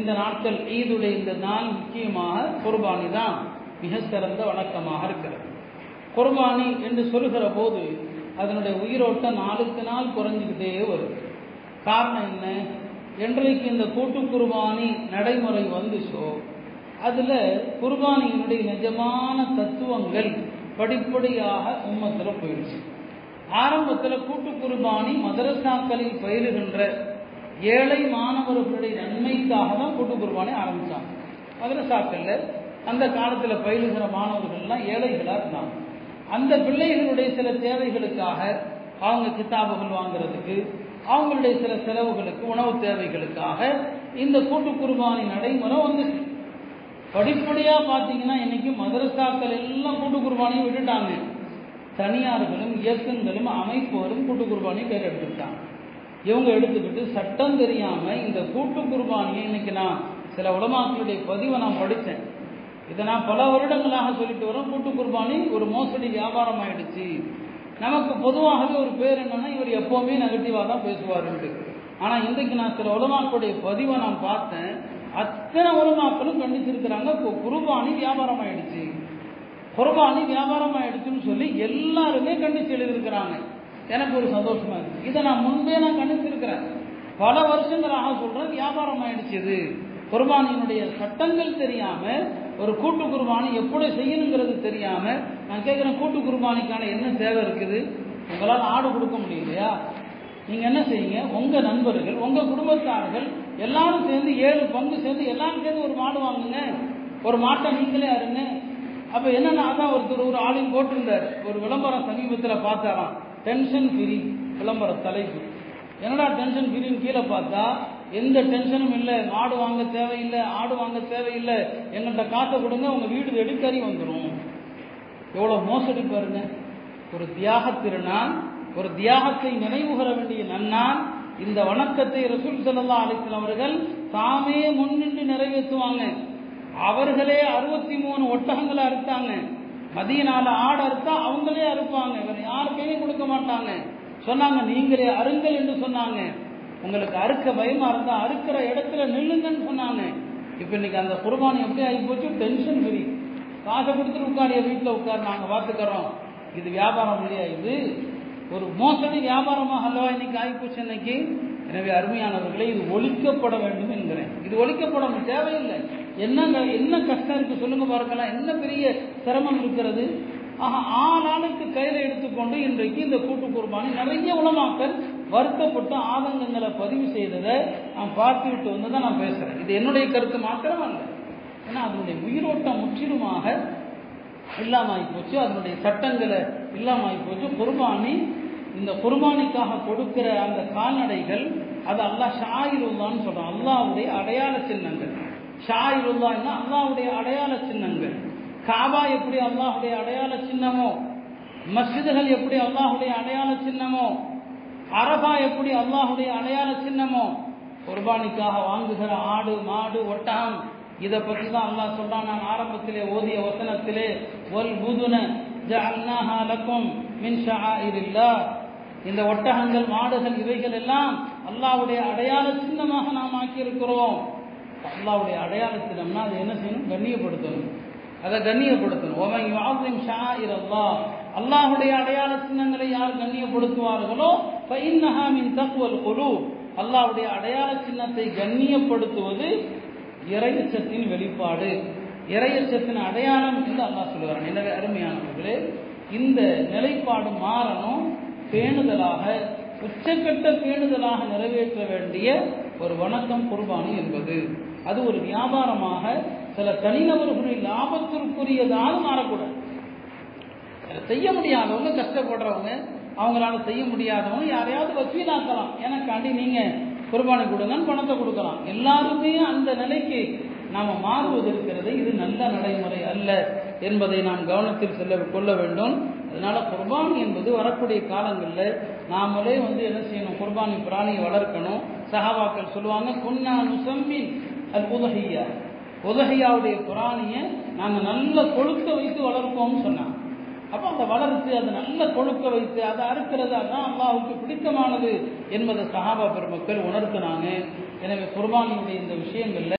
இந்த நாட்கள் ஈதுடைய இந்த நாள் முக்கியமாக குர்பானி தான் மிக சிறந்த வணக்கமாக இருக்கிறது குர்பானி என்று சொல்லுகிற போது அதனுடைய உயிரோட்டம் நாளுக்கு நாள் குறைஞ்சிக்கிட்டே வருது காரணம் என்ன என்றைக்கு இந்த கூட்டு குர்பானி நடைமுறை வந்துச்சோ அதில் குர்பானியினுடைய நிஜமான தத்துவங்கள் படிப்படியாக உம்மத்தில் போயிடுச்சு ஆரம்பத்தில் கூட்டு குர்பானி மதரசாக்களில் பயிலுகின்ற ஏழை மாணவர்களுடைய நன்மைக்காக தான் கூட்டு குர்பானி ஆரம்பித்தாங்க மதரசாக்களில் அந்த காலத்தில் பயிலுகிற மாணவர்கள்லாம் ஏழைகளாக இருந்தாங்க அந்த பிள்ளைகளுடைய சில தேவைகளுக்காக அவங்க கித்தாபுகள் வாங்குறதுக்கு அவங்களுடைய சில செலவுகளுக்கு உணவு தேவைகளுக்காக இந்த கூட்டு குர்பானி நடைமுறை வந்துச்சு படிப்படியாக பார்த்தீங்கன்னா இன்னைக்கு மதரசாக்கள் எல்லாம் கூட்டு குர்பானியும் விட்டுட்டாங்க தனியார்களும் இயக்கங்களும் அமைப்புகளும் கூட்டு குர்பானியை கையில் எடுத்துக்கிட்டாங்க இவங்க எடுத்துக்கிட்டு சட்டம் தெரியாமல் இந்த கூட்டு குர்பானியை இன்னைக்கு நான் சில உலமாக்களுடைய பதிவை நான் படித்தேன் இதை நான் பல வருடங்களாக சொல்லிட்டு வரேன் கூட்டு குர்பானி ஒரு மோசடி வியாபாரம் ஆயிடுச்சு நமக்கு பொதுவாகவே ஒரு பேர் என்னன்னா இவர் எப்போவுமே நெகட்டிவாக தான் பேசுவாருன்ட்டு ஆனால் இன்றைக்கு நான் சில உலமாக்களுடைய பதிவை நான் பார்த்தேன் அத்தனை உலமாக்களும் கண்டிச்சிருக்கிறாங்க இப்போ குர்பானி வியாபாரம் ஆயிடுச்சு குர்பானி வியாபாரம் ஆயிடுச்சுன்னு சொல்லி எல்லாருமே கண்டிச்சு எழுதியிருக்கிறாங்க எனக்கு ஒரு சந்தோஷமா இருக்கு இதை நான் முன்பே நான் கணிச்சிருக்கிறேன் பல வருஷங்களாக சொல்றேன் வியாபாரம் ஆயிடுச்சு இது குர்பானியினுடைய சட்டங்கள் தெரியாம ஒரு கூட்டு குர்பானி எப்படி செய்யணுங்கிறது தெரியாம நான் கேட்குறேன் கூட்டு குர்பானிக்கான என்ன தேவை இருக்குது உங்களால் ஆடு கொடுக்க முடியலையா நீங்க என்ன செய்யுங்க உங்க நண்பர்கள் உங்க குடும்பத்தார்கள் எல்லாரும் சேர்ந்து ஏழு பங்கு சேர்ந்து எல்லாரும் சேர்ந்து ஒரு மாடு வாங்குங்க ஒரு மாட்டை நீங்களே அருங்க அப்ப என்னன்னா அதான் ஒருத்தர் ஒரு ஆளையும் போட்டிருந்தார் ஒரு விளம்பரம் சமீபத்தில் பார்த்தாராம் டென்ஷன் ஃப்ரீ விளம்பர தலைப்பு என்னடா டென்ஷன் ஃப்ரீன்னு கீழே பார்த்தா எந்த டென்ஷனும் இல்லை மாடு வாங்க தேவையில்லை ஆடு வாங்க தேவையில்லை எங்கள்கிட்ட காசை கொடுங்க உங்க வீடு வெடிக்கறி வந்துடும் எவ்வளோ மோசடி பாருங்க ஒரு தியாக திருநாள் ஒரு தியாகத்தை நினைவுகர வேண்டிய நன்னாள் இந்த வணக்கத்தை ரசூல் சல்லா அலிஸ்லாம் அவர்கள் தாமே முன்னின்று நிறைவேற்றுவாங்க அவர்களே அறுபத்தி மூணு ஒட்டகங்களை அறுத்தாங்க மதியனால ஆடு அறுத்தா அவங்களே அறுப்பாங்க வேற யாருக்கையும் கொடுக்க மாட்டாங்க சொன்னாங்க நீங்களே அருங்கள் என்று சொன்னாங்க உங்களுக்கு அறுக்க பயமா இருந்தா அறுக்கிற இடத்துல நில்லுங்கன்னு சொன்னாங்க இப்ப இன்னைக்கு அந்த குர்பானி எப்படி ஆகி போச்சு டென்ஷன் ஃப்ரீ காசை கொடுத்துட்டு உட்காரிய வீட்டில் உட்கார் நாங்கள் பார்த்துக்கிறோம் இது வியாபாரம் இல்லையா இது ஒரு மோசடி வியாபாரமாக அல்லவா இன்னைக்கு ஆகிப்போச்சு இன்னைக்கு எனவே அருமையானவர்களே இது ஒழிக்கப்பட வேண்டும் என்கிறேன் இது ஒழிக்கப்பட தேவையில்லை என்ன என்ன கஷ்டம் இருக்கு சொல்லுங்க பார்க்கலாம் என்ன பெரிய சிரமம் இருக்கிறது ஆக ஆளாளுக்கு கையில் எடுத்துக்கொண்டு இன்றைக்கு இந்த கூட்டு குர்பானி நிறைய உலமாக்கள் வருத்தப்பட்டு ஆதங்கங்களை பதிவு செய்ததை நான் பார்த்துவிட்டு வந்து தான் நான் பேசுகிறேன் இது என்னுடைய கருத்து மாத்திரம் அல்ல ஏன்னா அதனுடைய உயிரோட்டம் முற்றிலுமாக இல்லாமல் போச்சு அதனுடைய சட்டங்களை இல்லாமல் போச்சு குர்பானி இந்த குர்பானிக்காக கொடுக்கிற அந்த கால்நடைகள் அது அல்லாஹ் ஷாயிருல்லான்னு சொல்கிறோம் அல்லாவுடைய அடையாள சின்னங்கள் ஷாயிருல்லான்னா அல்லாவுடைய அடையாள சின்னங்கள் காபா எப்படி அல்லாஹுடைய அடையாள சின்னமோ மஸ்ஜிதுகள் எப்படி அல்லாஹுடைய அடையாள சின்னமோ அரபா எப்படி அல்லாஹுடைய அடையாள சின்னமோ குர்பானிக்காக வாங்குகிற ஆடு மாடு ஒட்டகம் இதை பற்றி தான் அல்லாஹ் சொல்றான் நான் ஆரம்பத்திலே ஓதிய வசனத்திலே ஒல் புதுன ஜஅல்னாஹா லக்கும் மின் ஷஆயிரில்லாஹ் இந்த ஒட்டகங்கள் மாடுகள் இவைகள் எல்லாம் அல்லாஹ்வுடைய அடையாள சின்னமாக நாம் ஆக்கியிருக்கிறோம் அல்லாஹ்வுடைய அடையாள சின்னம்னா அதை என்ன செய்யணும் கண்ணியப்படுத்தணும் அதை கண்ணியப்படுத்தணும் ஒவன் யாசிம் ஷாயிர் அல்லாஹ் அல்லாஹுடைய அடையாள சின்னங்களை யார் கண்ணியப்படுத்துவார்களோ ஃபைன்னஹா மின் தக்வல் குலு அல்லாஹ்வுடைய அடையாள சின்னத்தை கண்ணியப்படுத்துவது இறையச்சத்தின் வெளிப்பாடு இறையச்சத்தின் அடையாளம் என்று அல்லாஹ் சொல்லுகிறான் எனவே அருமையானவர்களே இந்த நிலைப்பாடு மாறணும் பேணுதலாக உச்சக்கட்ட பேணுதலாக நிறைவேற்ற வேண்டிய ஒரு வணக்கம் குர்பானி என்பது அது ஒரு வியாபாரமாக சில தனிநபர்களின் லாபத்திற்குரியதாக மாறக்கூடாது அதை செய்ய முடியாதவங்க கஷ்டப்படுறவங்க அவங்களால செய்ய முடியாதவங்க யாரையாவது வசீலாக்கலாம் எனக்காண்டி நீங்க குர்பானி கொடுங்கன்னு பணத்தை கொடுக்கலாம் எல்லாருமே அந்த நிலைக்கு நாம மாறுவது இருக்கிறது இது நல்ல நடைமுறை அல்ல என்பதை நாம் கவனத்தில் செல்ல கொள்ள வேண்டும் அதனால குர்பானி என்பது வரக்கூடிய காலங்களில் நாமளே வந்து என்ன செய்யணும் குர்பானி பிராணியை வளர்க்கணும் சஹாபாக்கள் சொல்லுவாங்க குன்னா நுசம்மின் அது உதகையா உதகையாவுடைய பிராணியை நாங்கள் நல்ல கொழுக்க வைத்து வளர்ப்போம்னு சொன்னாங்க அப்போ அதை வளர்த்து அதை நல்ல கொழுக்க வைத்து அதை அறுக்கிறது அதான் அல்லாவுக்கு பிடித்தமானது என்பதை சஹாபா பெருமக்கள் உணர்த்தினாங்க எனவே குர்பானியுடைய இந்த விஷயங்களில்